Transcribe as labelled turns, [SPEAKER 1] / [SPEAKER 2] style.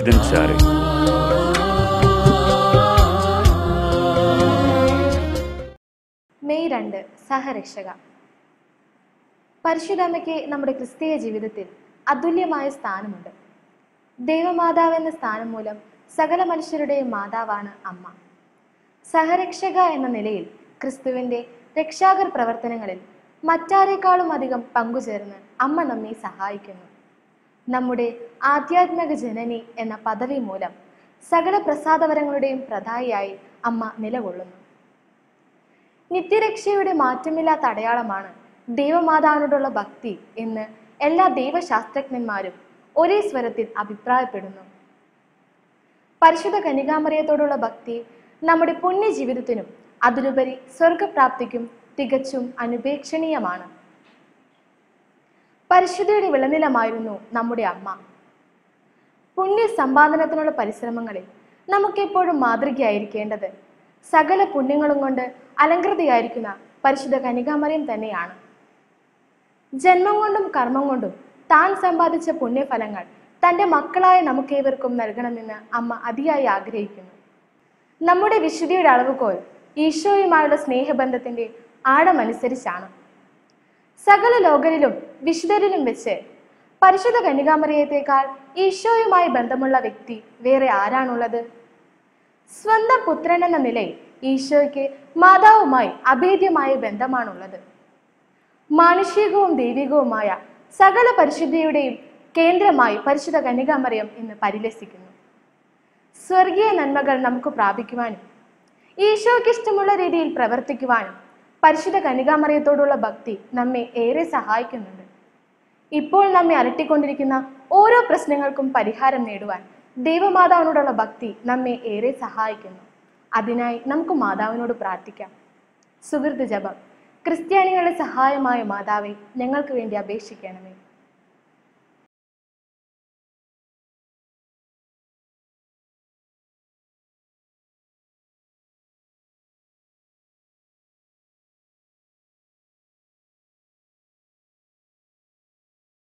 [SPEAKER 1] दिन चारे
[SPEAKER 2] മെയ് രണ്ട് സഹരക്ഷക പരിശുദ്ധമ്മയ്ക്ക് നമ്മുടെ ക്രിസ്തീയ ജീവിതത്തിൽ അതുല്യമായ സ്ഥാനമുണ്ട് ദൈവമാതാവ് എന്ന സ്ഥാനം മൂലം സകല മനുഷ്യരുടെയും മാതാവാണ് അമ്മ സഹരക്ഷക എന്ന നിലയിൽ ക്രിസ്തുവിൻ്റെ രക്ഷാകർ പ്രവർത്തനങ്ങളിൽ മറ്റാരെക്കാളും അധികം പങ്കുചേർന്ന് അമ്മ നമ്മെ സഹായിക്കുന്നു നമ്മുടെ ആധ്യാത്മിക ജനനി എന്ന പദവി മൂലം സകല പ്രസാദവരങ്ങളുടെയും പ്രധായിയായി അമ്മ നിലകൊള്ളുന്നു നിത്യരക്ഷയുടെ മാറ്റമില്ലാത്ത അടയാളമാണ് ദൈവമാതാവിനോടുള്ള ഭക്തി എന്ന് എല്ലാ ദൈവശാസ്ത്രജ്ഞന്മാരും ഒരേ സ്വരത്തിൽ അഭിപ്രായപ്പെടുന്നു പരിശുദ്ധ കനികാമറിയത്തോടുള്ള ഭക്തി നമ്മുടെ പുണ്യ ജീവിതത്തിനും അതിലുപരി സ്വർഗപ്രാപ്തിക്കും തികച്ചും അനുപേക്ഷണീയമാണ് പരിശുദ്ധിയുടെ വിളനിലമായിരുന്നു നമ്മുടെ അമ്മ പുണ്യ സമ്പാദനത്തിനുള്ള പരിശ്രമങ്ങളിൽ നമുക്കെപ്പോഴും മാതൃകയായിരിക്കേണ്ടത് സകല പുണ്യങ്ങളും കൊണ്ട് അലങ്കൃതയായിരിക്കുന്ന പരിശുദ്ധ കനികാമറിയം തന്നെയാണ് ജന്മം കൊണ്ടും കർമ്മം കൊണ്ടും താൻ സമ്പാദിച്ച പുണ്യഫലങ്ങൾ തൻ്റെ മക്കളായ നമുക്കേവർക്കും നൽകണമെന്ന് അമ്മ അതിയായി ആഗ്രഹിക്കുന്നു നമ്മുടെ വിശുദ്ധിയുടെ അളവുകോൽ ഈശോയുമായുള്ള സ്നേഹബന്ധത്തിന്റെ ആഴമനുസരിച്ചാണ് സകല ലോകരിലും വിശുദ്ധരിലും വെച്ച് പരിശുദ്ധ കന്യകാമറിയത്തേക്കാൾ ഈശോയുമായി ബന്ധമുള്ള വ്യക്തി വേറെ ആരാണുള്ളത് സ്വന്തം പുത്രൻ എന്ന നിലയിൽ ഈശോയ്ക്ക് മാതാവുമായി അഭേദ്യമായ ബന്ധമാണുള്ളത് മാനുഷികവും ദൈവികവുമായ സകല പരിശുദ്ധിയുടെയും കേന്ദ്രമായി പരിശുദ്ധ കന്യകാമറിയം ഇന്ന് പരിലസിക്കുന്നു സ്വർഗീയ നന്മകൾ നമുക്ക് പ്രാപിക്കുവാനും ഈശോയ്ക്ക് ഇഷ്ടമുള്ള രീതിയിൽ പ്രവർത്തിക്കുവാനും പരിശുദ്ധ കന്യകാമറിയത്തോടുള്ള ഭക്തി നമ്മെ ഏറെ സഹായിക്കുന്നുണ്ട് ഇപ്പോൾ നമ്മെ അലട്ടിക്കൊണ്ടിരിക്കുന്ന ഓരോ പ്രശ്നങ്ങൾക്കും പരിഹാരം നേടുവാൻ ദൈവമാതാവിനോടുള്ള ഭക്തി നമ്മെ ഏറെ സഹായിക്കുന്നു അതിനായി നമുക്ക് മാതാവിനോട് പ്രാർത്ഥിക്കാം സുഹൃത്ത് ജപം ക്രിസ്ത്യാനികളുടെ സഹായമായ മാതാവെ ഞങ്ങൾക്ക് വേണ്ടി അപേക്ഷിക്കണമേ